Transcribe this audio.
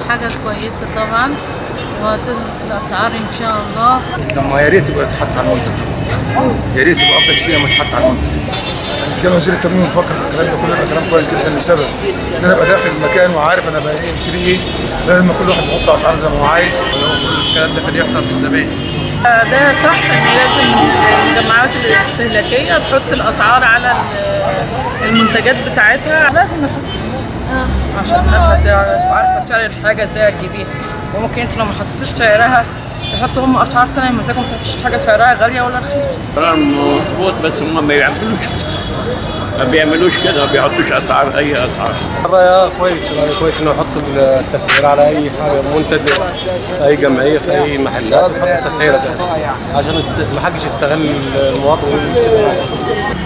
حاجة كويسة طبعا وتظبط الأسعار إن شاء الله طب ما يا ريت يبقى يتحط على المنتج يا ريت يبقى افضل شيء لما يتحط على المنتج يعني اذا كان وزير التموين بيفكر في الكلام ده كله يبقى كلام كويس جدا لسبب ان انا ابقى داخل المكان وعارف انا بقى ايه اشتري ايه بدل ما كل واحد يحط اسعار زي ما هو عايز الكلام ده كان يحصل من زمان ده صح ان لازم الجمعيات الاستهلاكيه تحط الاسعار على المنتجات بتاعتها لازم نحط عشان الناس هتبقى عارفه سعر الحاجه ازاي هتجيبيها وممكن انت لو ما حطيتيش سعرها يحطوا هم اسعار تانية مزاجهم ما تعرفش حاجه سعرها غاليه ولا رخيصه كلام مظبوط بس هم ما بيعملوش ما بيعملوش كده ما بيحطوش اسعار اي اسعار الرأي كويس يعني كويس انه يحط التسعير على اي حاجه منتج في اي جمعيه في اي محلات يحط التسعيره ده عشان ما حدش يستغل المواطن ويشتري